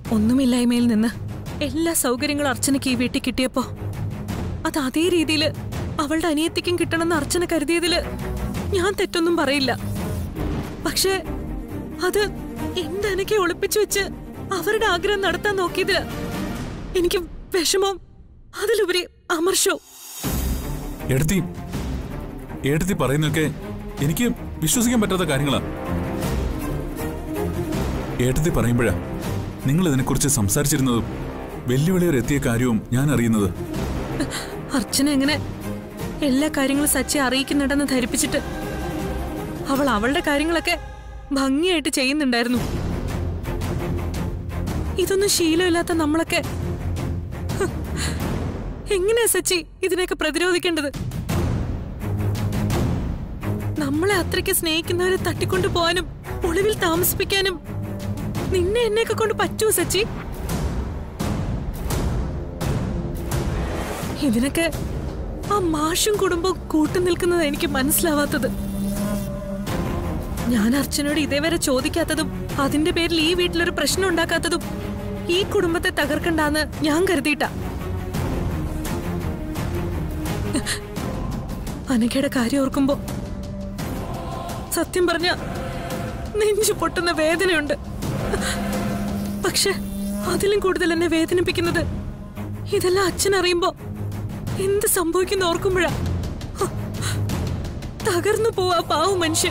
ഒന്നുമില്ലായ്മയിൽ നിന്ന് എല്ലാ സൗകര്യങ്ങളും അർച്ചനയ്ക്ക് ഈ വീട്ടിൽ കിട്ടിയപ്പോ അത് അതേ രീതിയിൽ അവളുടെ അനിയത്തിക്കും കിട്ടണമെന്ന് അർച്ചന കരുതിയതില് ഞാൻ തെറ്റൊന്നും പറയില്ല പക്ഷേ അത് എന്റെ അനക്കെ ഒളിപ്പിച്ചു വെച്ച് അവരുടെ ആഗ്രഹം നടത്താൻ നോക്കിയതില് എനിക്ക് വിഷമം അതിലുപരി അമർഷവും എടുത്തി എടുത്തി പറയുന്നൊക്കെ എനിക്ക് വിശ്വസിക്കാൻ പറ്റാത്ത കാര്യങ്ങളാ ഏട്ടത്തി പറയുമ്പോഴാ നിങ്ങൾ ഇതിനെക്കുറിച്ച് സംസാരിച്ചിരുന്നതും വെല്ലുവിളി വരെ എത്തിയ കാര്യവും ഞാൻ അറിയുന്നത് അർച്ചന എങ്ങനെ എല്ലാ കാര്യങ്ങളും സച്ചി അറിയിക്കുന്നുണ്ടെന്ന് ധരിപ്പിച്ചിട്ട് അവൾ അവളുടെ കാര്യങ്ങളൊക്കെ ഭംഗിയായിട്ട് ചെയ്യുന്നുണ്ടായിരുന്നു ഇതൊന്നും ശീലമില്ലാത്ത നമ്മളൊക്കെ ഹ്, എങ്ങനെയാ സച്ചി ഇതിനെയൊക്കെ പ്രതിരോധിക്കേണ്ടത് നമ്മളെ അത്രയ്ക്ക് സ്നേഹിക്കുന്നവരെ തട്ടിക്കൊണ്ടു പോവാനും ഒളിവിൽ താമസിപ്പിക്കാനും നിന്നെ എന്നെയൊക്കെ കൊണ്ട് പറ്റുമോ സച്ചി ഇതിനൊക്കെ ആ മാഷും കുടുംബവും കൂട്ടു നിൽക്കുന്നത് എനിക്ക് മനസ്സിലാവാത്തത് ഞാൻ അർച്ചനോട് ഇതേവരെ ചോദിക്കാത്തതും അതിന്റെ പേരിൽ ഈ വീട്ടിലൊരു പ്രശ്നം ഉണ്ടാക്കാത്തതും ഈ കുടുംബത്തെ തകർക്കണ്ടാന്ന് ഞാൻ കരുതിയിട്ടാ അനഘയുടെ കാര്യം ഓർക്കുമ്പോ സത്യം പറഞ്ഞ നെഞ്ചു പൊട്ടുന്ന വേദനയുണ്ട് പക്ഷെ അതിലും കൂടുതൽ എന്നെ വേദനിപ്പിക്കുന്നത് ഇതെല്ലാം അച്ഛൻ അറിയുമ്പോ എന്ത് സംഭവിക്കുന്ന ഓർക്കുമ്പോഴാ ഹ, തകർന്നു പോവാ പാവ മനുഷ്യൻ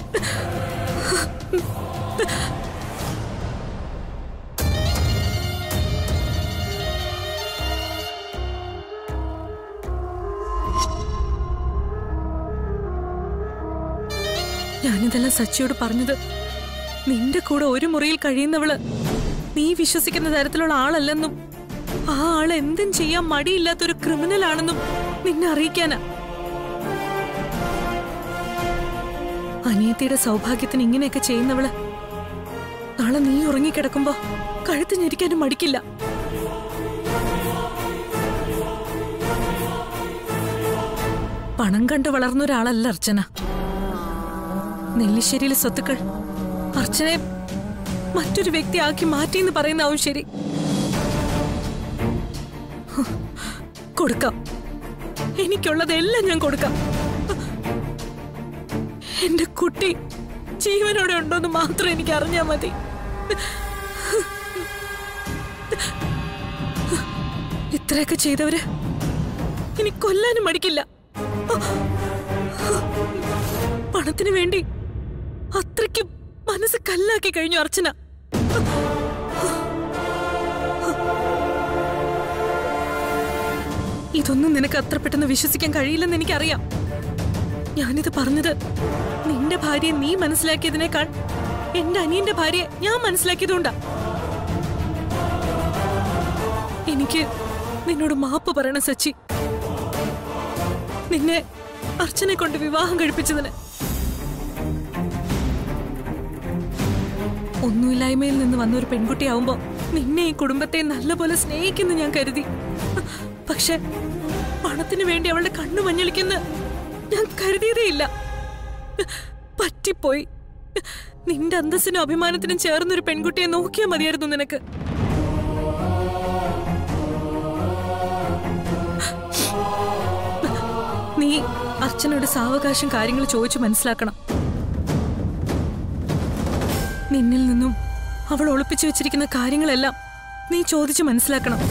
ഞാനിതെല്ലാം സച്ചിയോട് പറഞ്ഞത് നിന്റെ കൂടെ ഒരു മുറിയിൽ കഴിയുന്നവള് നീ വിശ്വസിക്കുന്ന തരത്തിലുള്ള ആളല്ലെന്നും ആ ആള് എന്തും ചെയ്യാൻ മടിയില്ലാത്തൊരു ക്രിമിനൽ ആണെന്നും നിന്നെ അറിയിക്കാനാ അനിയത്തിയുടെ സൗഭാഗ്യത്തിന് ഇങ്ങനെയൊക്കെ ചെയ്യുന്നവള് നാളെ നീ ഉറങ്ങിക്കിടക്കുമ്പോ കഴുത്ത് ഞെരിക്കാനും മടിക്കില്ല പണം കണ്ടു വളർന്ന ഒരാളല്ല അർച്ചന നെല്ലിശ്ശേരിയിലെ സ്വത്തുക്കൾ അർച്ചനെ മറ്റൊരു വ്യക്തിയാക്കി മാറ്റിയെന്ന് പറയുന്നതാവും ശരി ഹ്, കൊടുക്കാം എനിക്കുള്ളതെല്ലാം ഞാൻ കൊടുക്കാം എന്റെ കുട്ടി ജീവനോടെ ഉണ്ടോന്ന് മാത്രം എനിക്ക് അറിഞ്ഞാ മതി ഇത്രയൊക്കെ ചെയ്തവര് ഇനി കൊല്ലാനും മടിക്കില്ല പണത്തിന് വേണ്ടി അത്രയ്ക്കും മനസ്സ് കല്ലാക്കി കഴിഞ്ഞു അർച്ചന ഇതൊന്നും നിനക്ക് അത്ര പെട്ടെന്ന് വിശ്വസിക്കാൻ കഴിയില്ലെന്ന് എനിക്കറിയാം ഞാനിത് പറഞ്ഞത് നിന്റെ ഭാര്യയെ നീ മനസ്സിലാക്കിയതിനേക്കാൾ എന്റെ അനിയന്റെ ഭാര്യയെ ഞാൻ മനസ്സിലാക്കിയതുകൊണ്ടാ എനിക്ക് നിന്നോട് മാപ്പ് പറയണം സച്ചി നിന്നെ അർച്ചനെ കൊണ്ട് വിവാഹം കഴിപ്പിച്ചതിന് ഒന്നുമില്ലായ്മയിൽ നിന്ന് വന്ന ഒരു പെൺകുട്ടിയാവുമ്പോ നിന്നെ ഈ കുടുംബത്തെ നല്ലപോലെ സ്നേഹിക്കുന്നു ഞാൻ കരുതി പക്ഷെ പണത്തിന് വേണ്ടി അവളുടെ കണ്ണു മഞ്ഞളിക്കുന്ന ഞാൻ കരുതിയതേയില്ല പറ്റിപ്പോയി നിന്റെ അന്തസ്സിനും അഭിമാനത്തിനും ചേർന്നൊരു പെൺകുട്ടിയെ നോക്കിയാൽ മതിയായിരുന്നു നിനക്ക് നീ അർച്ചനോട് സാവകാശം കാര്യങ്ങൾ ചോദിച്ചു മനസ്സിലാക്കണം നിന്നിൽ നിന്നും അവൾ ഒളിപ്പിച്ചു വെച്ചിരിക്കുന്ന കാര്യങ്ങളെല്ലാം നീ ചോദിച്ചു മനസ്സിലാക്കണം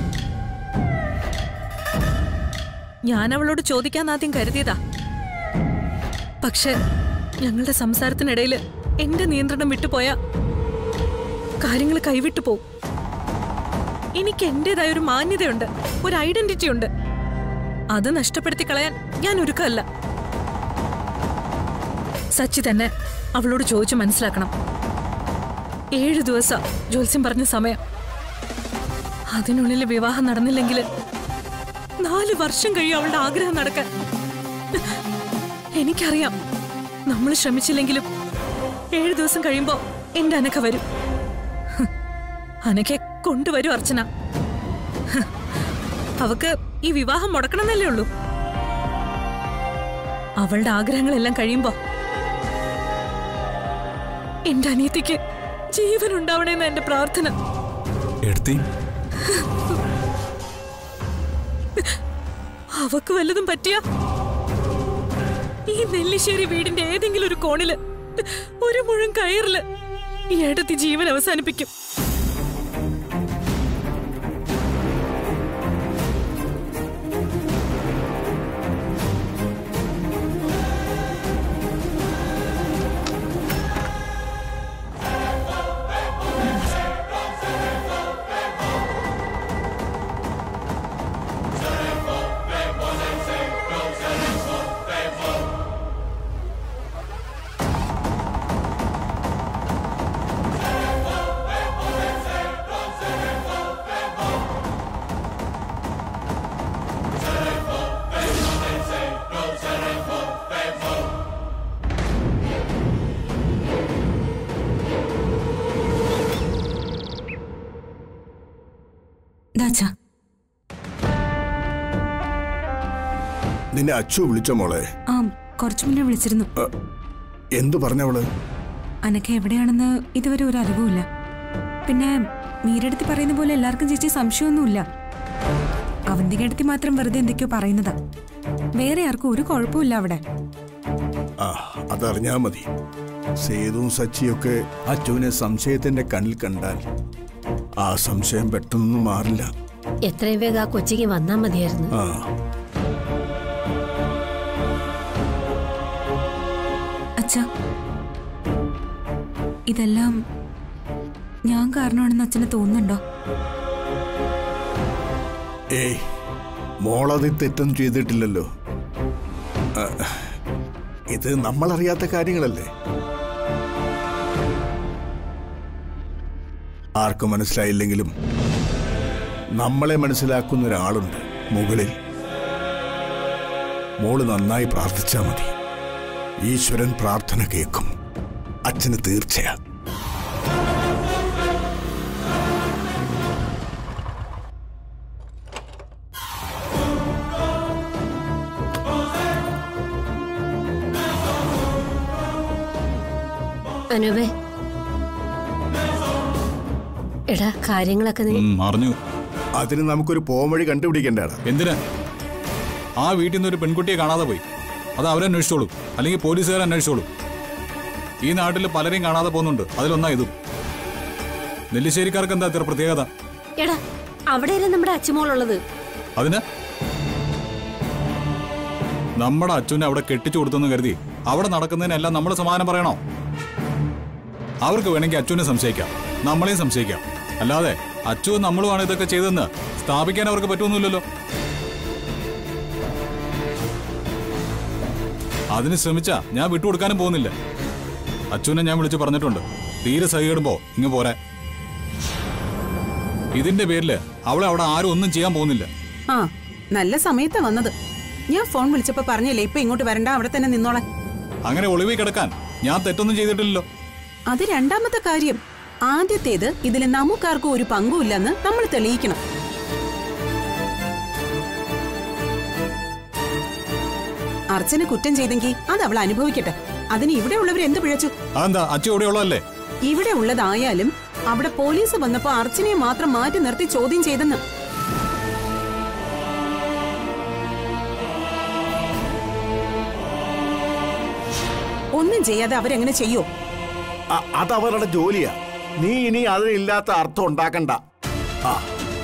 ഞാൻ അവളോട് ചോദിക്കാൻ ആദ്യം കരുതിയതാ പക്ഷെ ഞങ്ങളുടെ സംസാരത്തിനിടയിൽ എന്റെ നിയന്ത്രണം വിട്ടുപോയ കാര്യങ്ങൾ കൈവിട്ടു പോവും എനിക്ക് എന്റേതായ ഒരു മാന്യതയുണ്ട് ഒരു ഐഡന്റിറ്റി ഉണ്ട് അത് നഷ്ടപ്പെടുത്തി കളയാൻ ഞാൻ ഒരുക്കമല്ല സച്ചി തന്നെ അവളോട് ചോദിച്ചു മനസ്സിലാക്കണം ഏഴു ദിവസം ജോത്സ്യം പറഞ്ഞ സമയം അതിനുള്ളിൽ വിവാഹം നടന്നില്ലെങ്കിൽ നാല് വർഷം കഴിയും അവളുടെ ആഗ്രഹം നടക്കാൻ എനിക്കറിയാം നമ്മൾ ശ്രമിച്ചില്ലെങ്കിലും ഏഴു ദിവസം കഴിയുമ്പോ എന്റെ അനക്ക വരും ഹ്, അനക്കെ കൊണ്ടുവരും അർച്ചന ഹ്, അവക്ക് ഈ വിവാഹം മുടക്കണമെന്നല്ലേ ഉള്ളൂ അവളുടെ ആഗ്രഹങ്ങളെല്ലാം കഴിയുമ്പോ എന്റെ അനിയത്തിക്ക് ജീവൻ ഉണ്ടാവണേന്ന് എന്റെ പ്രാർത്ഥന എടുത്തി അവക്ക് വല്ലതും പറ്റിയ ഈ നെല്ലിശ്ശേരി വീടിന്റെ ഏതെങ്കിലും ഒരു കോണില് ഒരു മുഴുവൻ കയറില് ഈ ഏടത്തി ജീവൻ അവസാനിപ്പിക്കും ദാച്ചാ നിന്നെ അച്ചു വിളിച്ച മോളെ ആ കുറച്ചു മുന്നേ വിളിച്ചിരുന്നു അ, എന്തു പറഞ്ഞവള് അനക്ക എവിടെയാണെന്ന് ഇതുവരെ ഒരു അറിവുമില്ല പിന്നെ മീരടുത്തി പറയുന്ന പോലെ എല്ലാവർക്കും ചേച്ചി സംശയമൊന്നുമില്ല അവന്തികടുത്തി മാത്രം വെറുതെ എന്തൊക്കെയോ പറയുന്നതാ വേറെ ആർക്കും ഒരു കുഴപ്പമില്ല അവിടെ ആ അതറിഞ്ഞാ മതി സേതുവും സച്ചിയൊക്കെ അച്ചുവിനെ സംശയത്തിന്റെ കണ്ണിൽ കണ്ടാൽ ആ സംശയം പെട്ടെന്നൊന്നും മാറില്ല എത്രയും വേഗം ആ കൊച്ചിക്ക് വന്നാൽ മതിയായിരുന്നു ആ അച്ഛാ ഇതെല്ലാം ഞാൻ കാരണമാണെന്ന് അച്ഛന് തോന്നുന്നുണ്ടോ ഏയ് മോളത് തെറ്റൊന്നും ചെയ്തിട്ടില്ലല്ലോ ആ, ഇത് നമ്മളറിയാത്ത കാര്യങ്ങളല്ലേ ആർക്കും മനസ്സിലായില്ലെങ്കിലും നമ്മളെ മനസ്സിലാക്കുന്ന ഒരാളുണ്ട് മുകളിൽ മോള് നന്നായി പ്രാർത്ഥിച്ചാൽ മതി ഈശ്വരൻ പ്രാർത്ഥന കേൾക്കും അച്ഛന് തീർച്ചയാ അനൂപേ എടാ കാര്യങ്ങളൊക്കെ നീ ഉം, അറിഞ്ഞു അതിന് നമുക്കൊരു പോംവഴി കണ്ടുപിടിക്കേണ്ടതാണ് എന്തിനാ ആ വീട്ടിൽ നിന്ന് ഒരു പെൺകുട്ടിയെ കാണാതെ പോയി അത് അവരന്വേഷിച്ചോളൂ അല്ലെങ്കിൽ പോലീസുകാർ അന്വേഷിച്ചോളൂ ഈ നാട്ടിൽ പലരെയും കാണാതെ പോകുന്നുണ്ട് അതിലൊന്നാ ഇതും നെല്ലിശ്ശേരിക്കാർക്ക് എന്താ ഇത്ര പ്രത്യേകത എടാ അവിടെയല്ലേ നമ്മുടെ അച്ചുമോളുള്ളത് അതിന് നമ്മുടെ അച്ഛനെ അവിടെ കെട്ടിച്ചു കൊടുത്തെന്ന് കരുതി അവിടെ നടക്കുന്നതിനെല്ലാം നമ്മൾ സമാധാനം പറയണോ അവർക്ക് വേണമെങ്കിൽ അച്ഛനെ സംശയിക്കാം നമ്മളെയും സംശയിക്കാം അല്ലാതെ അച്ഛനും നമ്മളുമാണ് ഇതൊക്കെ ചെയ്തെന്ന് സ്ഥാപിക്കാൻ അവർക്ക് പറ്റുമൊന്നുമില്ലല്ലോ അതിന് ശ്രമിച്ചാ ഞാൻ വിട്ടുകൊടുക്കാനും പോകുന്നില്ല അച്ഛനെ ഞാൻ വിളിച്ച് പറഞ്ഞിട്ടുണ്ട് തീരെ സഹിടുമ്പോ ഇങ്ങ് പോരാ ഇതിന്റെ പേരില് അവളെ അവിടെ ആരും ഒന്നും ചെയ്യാൻ പോകുന്നില്ല ആ നല്ല സമയത്താ വന്നത് ഞാൻ ഫോൺ വിളിച്ചപ്പോ പറഞ്ഞില്ലേ ഇപ്പൊ ഇങ്ങോട്ട് വരണ്ട അവിടെ തന്നെ നിന്നോളാൻ അങ്ങനെ ഒളിവിൽ കിടക്കാൻ ഞാൻ തെറ്റൊന്നും ചെയ്തിട്ടില്ലല്ലോ അത് രണ്ടാമത്തെ കാര്യം ആദ്യത്തേത് ഇതിൽ നമുക്കാർക്കും ഒരു പങ്കുമില്ലെന്ന് നമ്മൾ തെളിയിക്കണം അർച്ചന കുറ്റം ചെയ്തെങ്കിൽ അത് അവൾ അനുഭവിക്കട്ടെ അതിന് ഇവിടെ ഉള്ളവർ എന്ത് പിഴച്ചു അതെന്താ അച്ഛൻ ഇവിടെ ഉള്ളതല്ലേ ഇവിടെ ഉള്ളതായാലും അവിടെ പോലീസ് വന്നപ്പോ അർച്ചനയെ മാത്രം മാറ്റി നിർത്തി ചോദ്യം ചെയ്തെന്ന് ഒന്നും ചെയ്യാതെ അവരെങ്ങനെ ചെയ്യോ അ- അത് അവരുടെ ജോലിയാ നീ ഇനി അതിനില്ലാത്ത അർത്ഥം ഉണ്ടാക്കണ്ട ആ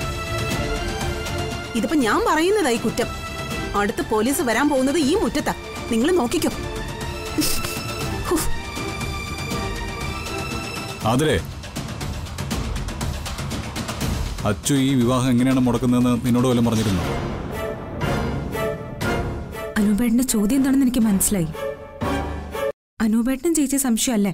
ഇതിപ്പോ ഞാൻ പറയുന്നതായി കുറ്റം അടുത്ത പോലീസ് വരാൻ പോകുന്നത് ഈ മുറ്റത്താ നിങ്ങൾ നോക്കിക്കോ ഹും. അതിരെ അച്ചു ഈ വിവാഹം എങ്ങനെയാണ് മുടക്കുന്നതെന്ന് നിന്നോട് വല്ലതും പറഞ്ഞിരുന്നു അനൂപേട്ടന്റെ ചോദ്യം എന്താണെന്ന് എനിക്ക് മനസ്സിലായി അനൂപേട്ടനും ചേച്ചി സംശയമല്ലേ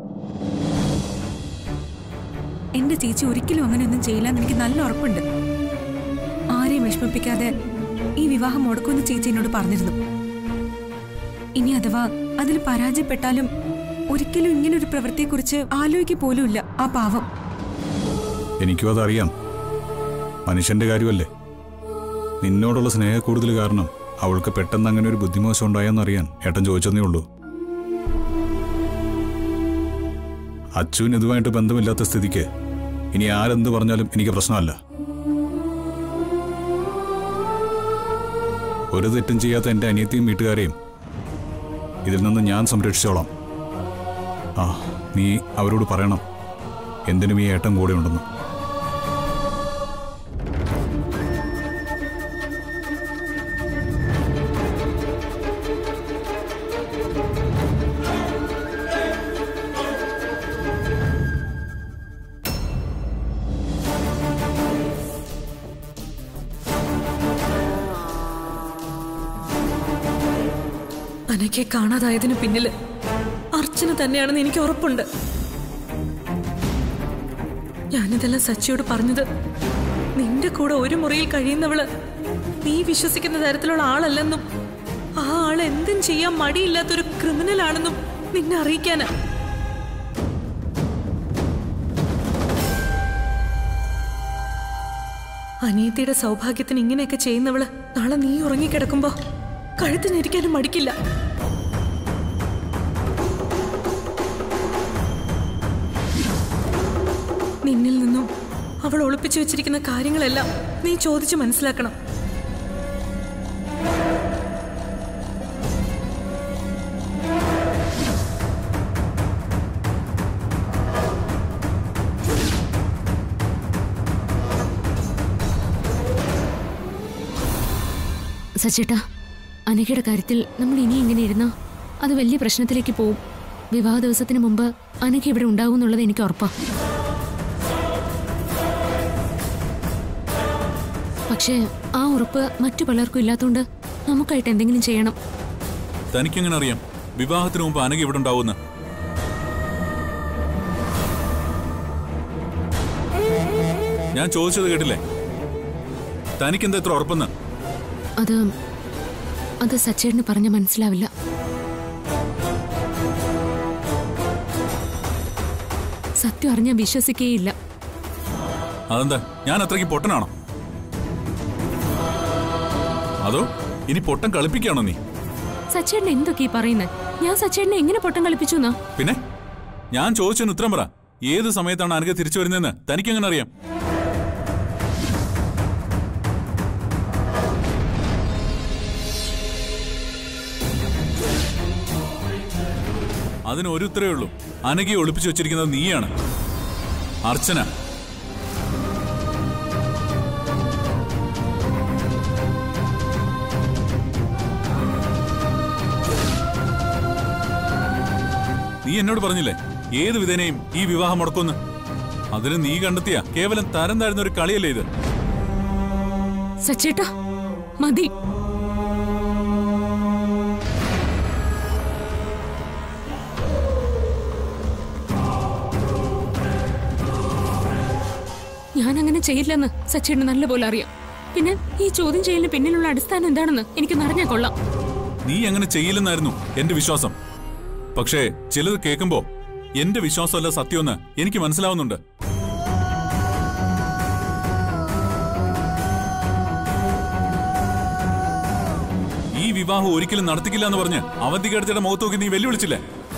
എന്റെ ചേച്ചി ഒരിക്കലും അങ്ങനെയൊന്നും ചെയ്യില്ലെന്ന് എനിക്ക് നല്ല ഉറപ്പുണ്ട് ആരെയും വിഷമിപ്പിക്കാതെ ഈ വിവാഹം മുടക്കുമെന്ന് ചേച്ചി എന്നോട് പറഞ്ഞിരുന്നു ഇനി അഥവാ അതിൽ പരാജയപ്പെട്ടാലും ഒരിക്കലും ഇങ്ങനെ ഒരു പ്രവൃത്തിയെക്കുറിച്ച് ആലോചിക്കുക പോലുമില്ല ആ പാവം എനിക്കും അതറിയാം മനുഷ്യന്റെ കാര്യമല്ലേ നിന്നോടുള്ള സ്നേഹ കൂടുതൽ കാരണം അവൾക്ക് പെട്ടെന്ന് അങ്ങനെ ഒരു ബുദ്ധിമോശം ഉണ്ടായെന്നറിയാൻ ഏട്ടൻ ചോദിച്ചതേ ഉള്ളൂ അച്ചുവിന് ഇതുമായിട്ട് ബന്ധമില്ലാത്ത സ്ഥിതിക്ക് ഇനി ആരെന്ത് പറഞ്ഞാലും എനിക്ക് പ്രശ്നമല്ല ഒരു തെറ്റും ചെയ്യാത്ത എൻ്റെ അനിയത്തിയും വീട്ടുകാരെയും ഇതിൽ നിന്ന് ഞാൻ സംരക്ഷിച്ചോളാം ആ നീ അവരോട് പറയണം എന്തിനും ഈ ഏട്ടൻ കൂടെ ഉണ്ടെന്ന് അനക്കെ കാണാതായതിന് പിന്നില് അർച്ചന തന്നെയാണെന്ന് എനിക്ക് ഉറപ്പുണ്ട് ഞാനിതെല്ലാം സച്ചിയോട് പറഞ്ഞത് നിന്റെ കൂടെ ഒരു മുറിയിൽ കഴിയുന്നവള് നീ വിശ്വസിക്കുന്ന തരത്തിലുള്ള ആളല്ലെന്നും ആ ആൾ എന്തും ചെയ്യാൻ മടിയില്ലാത്തൊരു ക്രിമിനൽ ആണെന്നും നിന്നെ അറിയിക്കാനാ അനിയത്തിയുടെ സൗഭാഗ്യത്തിന് ഇങ്ങനെയൊക്കെ ചെയ്യുന്നവള് നാളെ നീ ഉറങ്ങിക്കിടക്കുമ്പോ കഴുത്തിനിരിക്കാനും മടിക്കില്ല നിന്നിൽ നിന്നും അവൾ ഒളിപ്പിച്ചു വെച്ചിരിക്കുന്ന കാര്യങ്ങളെല്ലാം നീ ചോദിച്ചു മനസ്സിലാക്കണം സച്ചേട്ടാ അനഘയുടെ കാര്യത്തിൽ നമ്മൾ ഇനി ഇങ്ങനെ ഇരുന്നാ അത് വലിയ പ്രശ്നത്തിലേക്ക് പോവും വിവാഹ ദിവസത്തിന് മുമ്പ് അനഘ ഇവിടെ ഉണ്ടാവും എന്നുള്ളത് എനിക്ക് ഉറപ്പാ പക്ഷേ ആ ഉറപ്പ് മറ്റു പലർക്കും ഇല്ലാത്തതുകൊണ്ട് നമുക്കായിട്ട് എന്തെങ്കിലും ചെയ്യണം തനിക്കെങ്ങനെ അറിയാം വിവാഹത്തിന് മുമ്പ് അനഘ ഇവിടെ ഉണ്ടാവുമെന്ന് ഞാൻ ചോദിച്ചത് കേട്ടില്ലേ തനിക്കെന്താ ഇത്ര ഉറപ്പെന്ന് അത് അത് സച്ചേട്ടന് പറഞ്ഞ മനസ്സിലാവില്ല സത്യം അറിഞ്ഞാൽ വിശ്വസിക്കേയില്ല അതെന്താ ഞാൻ അത്രയ്ക്ക് പൊട്ടനാണോ അതോ ഇനി പൊട്ടൻ കളിപ്പിക്കുകയാണോ നീ സച്ചേട്ടൻ എന്തൊക്കെയാ പറയുന്നത് ഞാൻ സച്ചേട്ടനെ എങ്ങനെ പൊട്ടം കളിപ്പിച്ചു എന്നാ പിന്നെ ഞാൻ ചോദിച്ചതിന് ഉത്തരം പറ ഏത് സമയത്താണ് അനഘ തിരിച്ചു വരുന്നതെന്ന് തനിക്കെങ്ങനെ അറിയാം അതിന് ഒരു ഉത്തരവേ ഉള്ളൂ അനഘയെ ഒളിപ്പിച്ചു വെച്ചിരിക്കുന്നത് നീയാണ് അർച്ചന നീ എന്നോട് പറഞ്ഞില്ലേ ഏത് വിധേനയും ഈ വിവാഹം മുടക്കുമെന്ന് അതിന് നീ കണ്ടെത്തിയ കേവലം തരം താഴ്ന്ന ഒരു കളിയല്ലേ ഇത് സച്ചേട്ടാ മതി ഞാൻ അങ്ങനെ ചെയ്യില്ലെന്ന് സച്ചേട്ടന് നല്ലപോലെ അറിയാം പിന്നെ ഈ ചോദ്യം ചെയ്യലിന് പിന്നിലുള്ള അടിസ്ഥാനം എന്താണെന്ന് എനിക്ക് അറിഞ്ഞാൽ കൊള്ളാം നീ അങ്ങനെ ചെയ്യില്ലെന്നായിരുന്നു എന്റെ വിശ്വാസം പക്ഷേ ചിലത് കേൾക്കുമ്പോ എന്റെ വിശ്വാസമല്ല സത്യമെന്ന് എനിക്ക് മനസ്സിലാവുന്നുണ്ട് ഈ വിവാഹം ഒരിക്കലും നടത്തിക്കില്ല എന്ന് പറഞ്ഞ് അവന്തികേടത്തിയുടെ മുഖത്ത് നോക്കി നീ വെല്ലുവിളിച്ചില്ലേ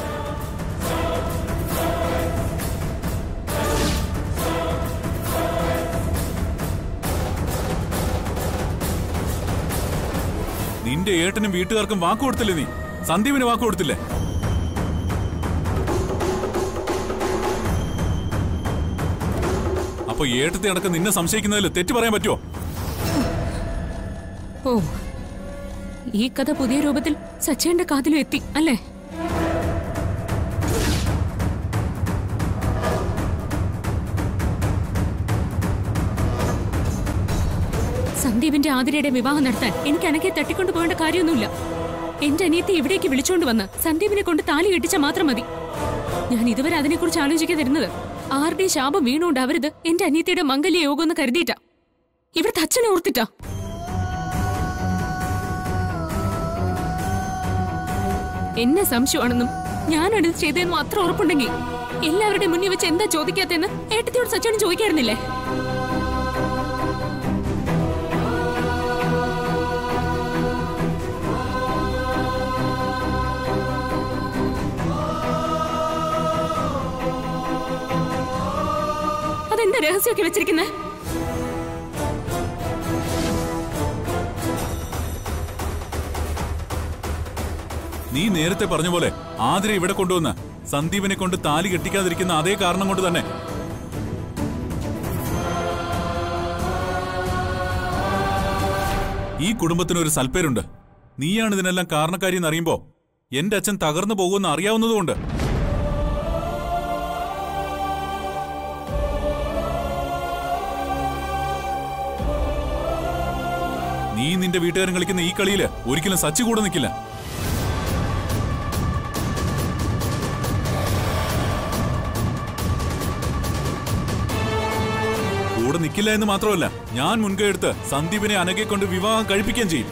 നിന്റെ ഏട്ടനും വീട്ടുകാർക്കും വാക്ക് കൊടുത്തില്ലേ നീ സന്ദീപിന് വാക്ക് കൊടുത്തില്ലേ അപ്പൊ ഏട്ടത്തെ അടക്കം നിന്നെ സംശയിക്കുന്നതിൽ തെറ്റ് പറയാൻ പറ്റുമോ ഓ ഈ കഥ പുതിയ രൂപത്തിൽ സച്ചേന്റെ കാതിലും എത്തി അല്ലേ സന്ദീപിന്റെ ആതിരയുടെ വിവാഹം നടത്താൻ എനിക്ക് അനക്കെ തട്ടിക്കൊണ്ടു പോകേണ്ട കാര്യമൊന്നുമില്ല എന്റെ അനിയത്തെ ഇവിടേക്ക് വിളിച്ചോണ്ട് വന്ന് സന്ദീപിനെ കൊണ്ട് താലി കെട്ടിച്ച മാത്രം മതി ഞാൻ ഇതുവരെ അതിനെക്കുറിച്ച് ആലോചിക്കാതിരുന്നത് ആരുടെയും ശാപം വീണുണ്ടാവരുത് എന്റെ അനിയത്തിയുടെ മംഗല്യ യോഗം എന്ന് കരുതിയിട്ടാ ഇവിടുത്തെ അച്ഛനെ ഓർത്തിട്ടാ എന്നെ സംശയമാണെന്നും ഞാനാണ് ഇത് ചെയ്തതെന്ന് മാത്രം ഉറപ്പുണ്ടെങ്കിൽ എല്ലാവരുടെ മുന്നിൽ വെച്ച് എന്താ ചോദിക്കാത്തെന്ന് ഏട്ടത്തിയോട് സച്ചോട് ചോദിക്കായിരുന്നില്ലേ എന്ത് രഹസ്യമൊക്കെ വെച്ചിരിക്കുന്നത് നീ നേരത്തെ പറഞ്ഞ പോലെ ആതിര ഇവിടെ കൊണ്ടുവന്ന് സന്ദീപിനെ കൊണ്ട് താലി കെട്ടിക്കാതിരിക്കുന്ന അതേ കാരണം കൊണ്ട് തന്നെ ഈ കുടുംബത്തിന് ഒരു സൽപ്പേരുണ്ട് നീയാണ് ഇതിനെല്ലാം കാരണക്കാരി എന്നറിയുമ്പോ എന്റെ അച്ഛൻ തകർന്നു പോകുമെന്ന് അറിയാവുന്നതുകൊണ്ട് നീ നിന്റെ വീട്ടുകാരൻ കളിക്കുന്ന ഈ കളിയില് ഒരിക്കലും സച്ചി കൂടെ നിൽക്കില്ല കൂടെ നിൽക്കില്ല എന്ന് മാത്രമല്ല ഞാൻ മുൻകൈ എടുത്ത് സന്ദീപിനെ അനകെ കൊണ്ട് വിവാഹം കഴിപ്പിക്കുകയും ചെയ്യും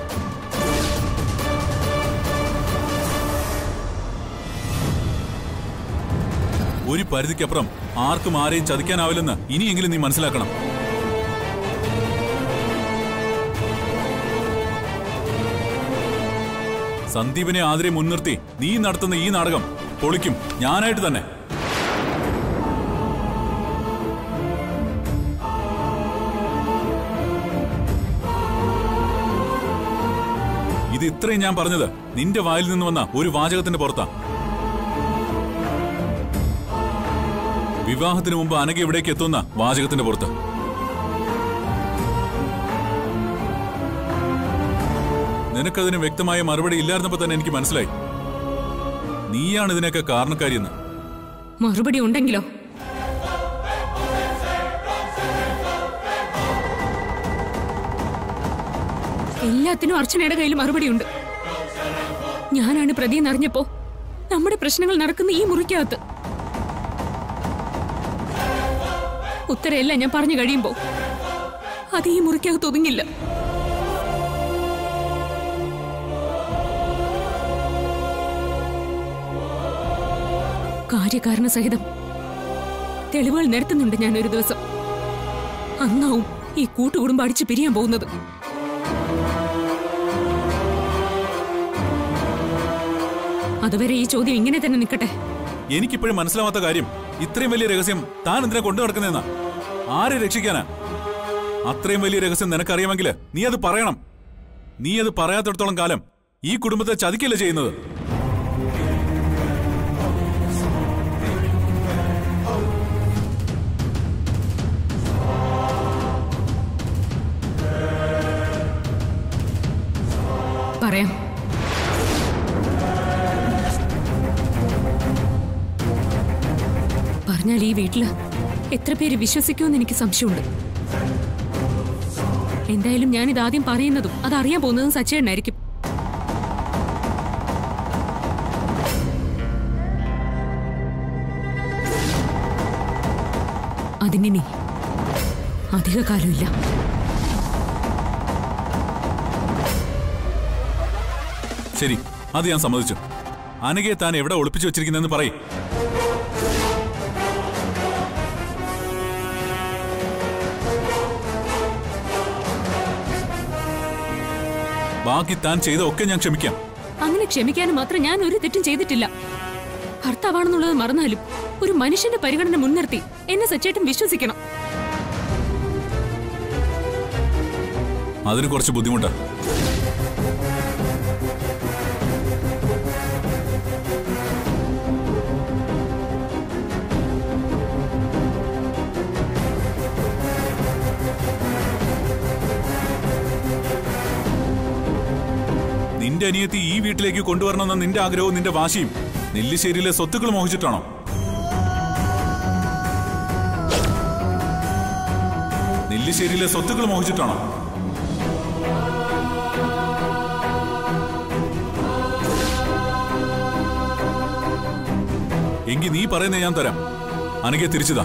ഒരു പരിധിക്കപ്പുറം ആർക്കും ആരെയും ചതിക്കാനാവില്ലെന്ന് ഇനിയെങ്കിലും നീ മനസ്സിലാക്കണം സന്ദീപിനെ ആതിരെ മുൻനിർത്തി നീ നടത്തുന്ന ഈ നാടകം പൊളിക്കും ഞാനായിട്ട് തന്നെ ഇത് ഇത്രയും ഞാൻ പറഞ്ഞത് നിന്റെ വായിൽ നിന്ന് വന്ന ഒരു വാചകത്തിന്റെ പുറത്താ വിവാഹത്തിന് മുമ്പ് അനഘ ഇവിടേക്ക് എത്തുന്ന വാചകത്തിന്റെ പുറത്ത് നിനക്കതിന് വ്യക്തമായ മറുപടി ഇല്ലായിരുന്നപ്പോ തന്നെ എനിക്ക് മനസ്സിലായി നീയാണ് ഇതിനൊക്കെ കാരണക്കാരിയെന്ന് മറുപടി ഉണ്ടെങ്കിലോ എല്ലാത്തിനും അർച്ചനയുടെ കയ്യിൽ മറുപടിയുണ്ട് ഞാനാണ് പ്രതി എന്നറിഞ്ഞപ്പോ നമ്മുടെ പ്രശ്നങ്ങൾ നടക്കുന്ന ഈ മുറിക്കകത്ത് ഉത്തരയെല്ലാം ഞാൻ പറഞ്ഞു കഴിയുമ്പോ അത് ഈ മുറിക്കകത്ത് ഒതുങ്ങില്ല കാര്യകാരണ സഹിതം തെളിവുകൾ നിരത്തുന്നുണ്ട് ഞാൻ ഒരു ദിവസം അന്നാവും ഈ കൂട്ടുകുടുംബം അടിച്ചു പിരിയാൻ പോകുന്നത് അതുവരെ ഈ ചോദ്യം ഇങ്ങനെ തന്നെ നിൽക്കട്ടെ എനിക്കിപ്പോഴും മനസ്സിലാവാത്ത കാര്യം ഇത്രയും വലിയ രഹസ്യം താൻ എന്തിനാ കൊണ്ടു നടക്കുന്നതെന്നാ ആരെ രക്ഷിക്കാനാ അത്രയും വലിയ രഹസ്യം നിനക്കറിയാമെങ്കിൽ നീ അത് പറയണം നീ അത് പറയാത്തിടത്തോളം കാലം ഈ കുടുംബത്തെ ചതിക്കല്ല ചെയ്യുന്നത് പറയാം പറഞ്ഞാൽ ഈ വീട്ടില് എത്ര പേര് വിശ്വസിക്കുമെന്ന് എനിക്ക് സംശയമുണ്ട് എന്തായാലും ഞാനിത് ആദ്യം പറയുന്നതും അത് അറിയാൻ പോകുന്നതും സച്ചേട്ടനായിരിക്കും അതിനി അധിക കാലമില്ല ശരി അത് ഞാൻ സമ്മതിച്ചു അനഘയെ താൻ എവിടെ ഒളിപ്പിച്ചു വെച്ചിരിക്കുന്നെന്ന് പറയും ബാക്കി താൻ ചെയ്ത ഒക്കെ ഞാൻ ക്ഷമിക്കാം അങ്ങനെ ക്ഷമിക്കാനും മാത്രം ഞാൻ ഒരു തെറ്റും ചെയ്തിട്ടില്ല ഭർത്താവാണെന്നുള്ളത് മറന്നാലും ഒരു മനുഷ്യന്റെ പരിഗണന മുൻനിർത്തി എന്നെ സച്ചേട്ടൻ വിശ്വസിക്കണം അതിന് കുറച്ച് ബുദ്ധിമുട്ടാ നിന്റെ അനിയത്തി ഈ വീട്ടിലേക്ക് കൊണ്ടുവരണമെന്ന നിന്റെ ആഗ്രഹവും നിന്റെ വാശിയും നെല്ലിശ്ശേരിയിലെ സ്വത്തുക്കൾ മോഹിച്ചിട്ടാണോ നെല്ലിശ്ശേരിയിലെ സ്വത്തുക്കൾ മോഹിച്ചിട്ടാണോ എങ്കിൽ നീ പറയുന്നത് ഞാൻ തരാം അനഘയെ തിരിച്ചുതാ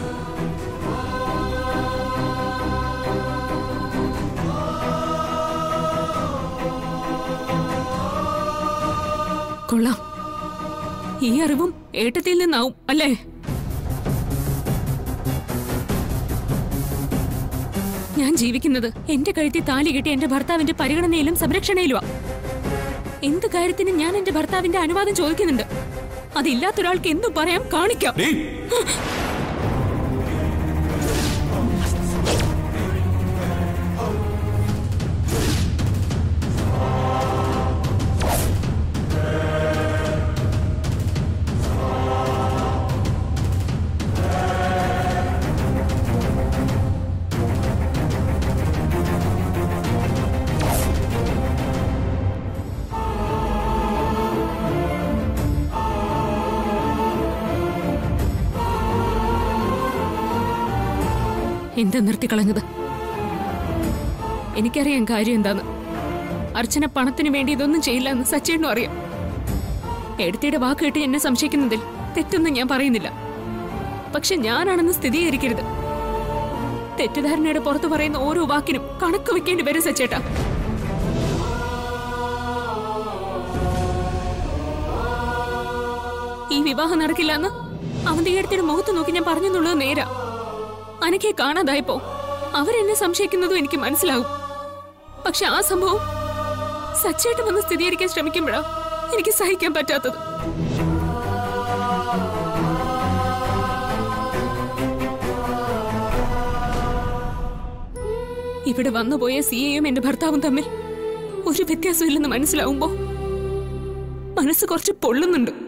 കൊള്ളാം ഈ അറിവും ഏട്ടത്തിൽ നിന്നാവും അല്ലേ ഞാൻ ജീവിക്കുന്നത് എന്റെ കഴുത്തിൽ താലി കെട്ടി എന്റെ ഭർത്താവിന്റെ പരിഗണനയിലും സംരക്ഷണയിലുമാ എന്ത് കാര്യത്തിനും ഞാൻ എന്റെ ഭർത്താവിന്റെ അനുവാദം ചോദിക്കുന്നുണ്ട് അതില്ലാത്തൊരാൾക്ക് എന്തും പറയാം കാണിക്കാം ഡേയ് എന്താ നിർത്തിക്കളഞ്ഞത് എനിക്കറിയാം കാര്യം എന്താന്ന് അർച്ചന പണത്തിന് വേണ്ടി ഇതൊന്നും ചെയ്യില്ല എന്ന് സച്ചേനും അറിയാം എടുത്തിയുടെ വാക്ക് കേട്ട് എന്നെ സംശയിക്കുന്നതിൽ തെറ്റൊന്നും ഞാൻ പറയുന്നില്ല പക്ഷെ ഞാനാണെന്ന് സ്ഥിരീകരിക്കരുത് തെറ്റിദ്ധാരണയുടെ പുറത്ത് പറയുന്ന ഓരോ വാക്കിനും കണക്ക് വെക്കേണ്ടി വരും സച്ചേട്ടാ ഈ വിവാഹം നടക്കില്ല എന്ന് അവന്റെ അടുത്തിയുടെ മുഖത്ത് നോക്കി ഞാൻ പറഞ്ഞെന്നുള്ളത് നേരാ അനക്കെ കാണാതായപ്പോ അവരെന്നെ സംശയിക്കുന്നതും എനിക്ക് മനസ്സിലാകും പക്ഷെ ആ സംഭവം സച്ചേട്ടൻ വന്ന് സ്ഥിരീകരിക്കാൻ ശ്രമിക്കുമ്പോഴാ എനിക്ക് സഹിക്കാൻ പറ്റാത്തത് ഇവിടെ വന്നുപോയ സിയെയും എന്റെ ഭർത്താവും തമ്മിൽ ഒരു വ്യത്യാസമില്ലെന്ന് മനസ്സിലാവുമ്പോ മനസ്സ് കുറച്ച് പൊള്ളുന്നുണ്ട്